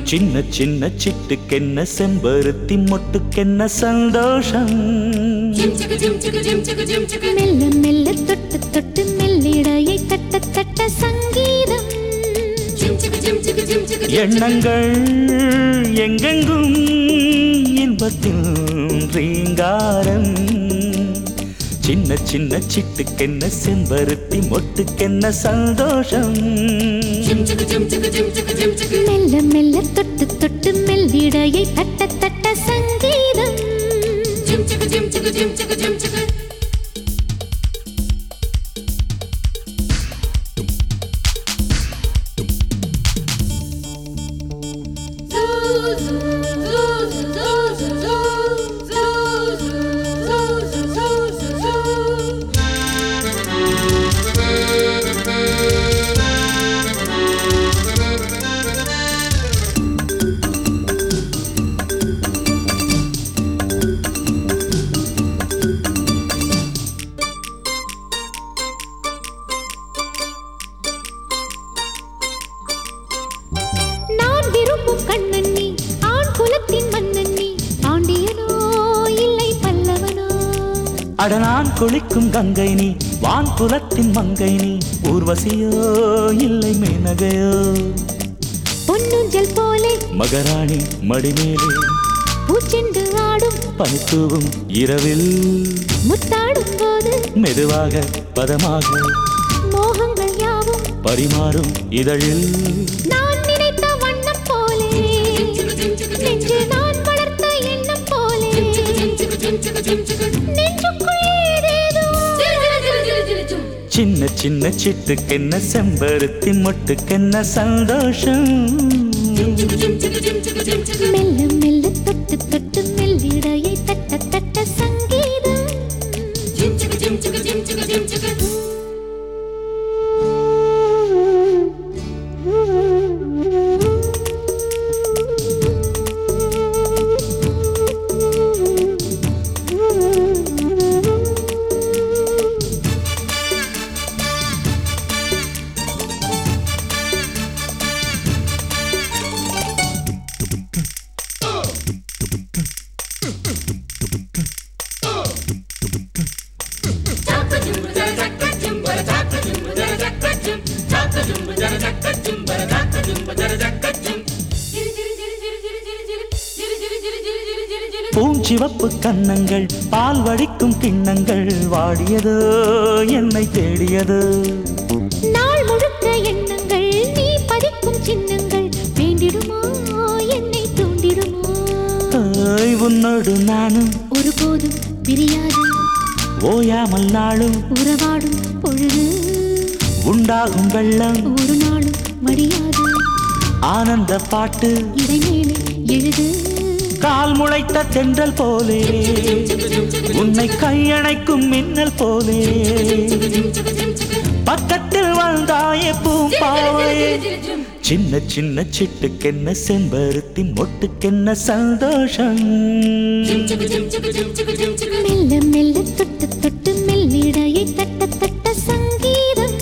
சின்ன சின்ன சிட்டுக்கென்ன செம்பருத்தி மொட்டுக்கென்ன சந்தோஷம் மெல்ல மெல்ல தொட்டு தொட்டு மெல்லிடையை தட்ட தட்ட சங்கீதம் எண்ணங்கள் எங்கெங்கும் இன்பத்தில் ரீங்காரம் சின்ன சின்ன சிட்டுக்கென்ன செம்பருத்தி மொட்டுக்கென்ன சந்தோஷம் மெல்ல மெல்ல தொட்டு தொட்டு மெல்லிடையை தட்ட தட்ட சங்கீதம் நான் விரும்பும் கண்ணன் நீ ஆண் குலத்தின் மன்னன் நீ பாண்டியனோ இல்லை பல்லவனோ அட நான் குளிக்கும் கங்கை நீ வான் குலத்தின் மங்கை நீ ஊர்வசியோ இல்லை மேனகையோ பொன்னுஞ்சல் போலே மகராணி மடிமேலே பூச்செண்டு ஆடும் பனித்தூவும் இரவில் முத்தாடும் போது மெதுவாக பதமாக மோகங்கள் யாவும் பரிமாறும் இதழில் நான் நினைத்த வண்ணம் போலே நெஞ்சு நான் வளர்த்த எண்ணம் போலே நெஞ்சுக்குள் ஏதேதோ சின்ன சின்ன சிட்டுக்கென்ன செம்பருத்தி மொட்டுக்கென்ன சந்தோஷம் மெல்ல மெல்ல தொட்டு தொட்டு மெல்லிடையை தட்ட தட்ட சங்கீதம் பூஞ்சிவப்பு கன்னங்கள் பால் வடிக்கும் கிண்ணங்கள் வாடியதோ என்னை தேடியதோ நாள் முழுக்க எண்ணங்கள் நீ பதிக்கும் சின்னங்கள் வேண்டிடுமோ என்னை தூண்டிடுமோ ஆய், உன்னோடு நானும் ஒருபோதும் பிரியாது ஓயாமல் நாளும் உறவாடும் பொழுது உண்டாகும் வெள்ளம் ஒரு நாளும் மடியாது ஆனந்த பாட்டு இடைமேலே எழுது கால் முளைத்த தென்றல் போலே உன்னை கையணைக்கும் மின்னல் போலே பக்கத்தில் வந்தாயே பூம்பாவையே சின்ன சின்ன சிட்டுக்கென்ன செம்பருத்தி மொட்டுக்கென்ன சந்தோஷம் மெல்ல மெல்ல தொட்டு தொட்டு மெல்லிடையை தட்ட தட்ட சங்கீதம்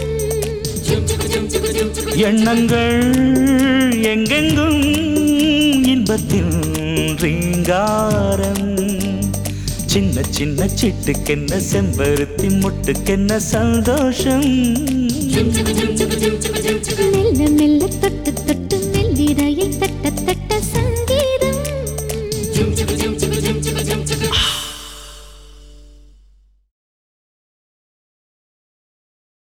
எண்ணங்கள் எங்கெங்கும் இன்பத்தில் ரீங்காரம் சின்ன சின்ன சிட்டுக்கென்ன செம்பருத்தி மொட்டுக்கென்ன சந்தோஷம்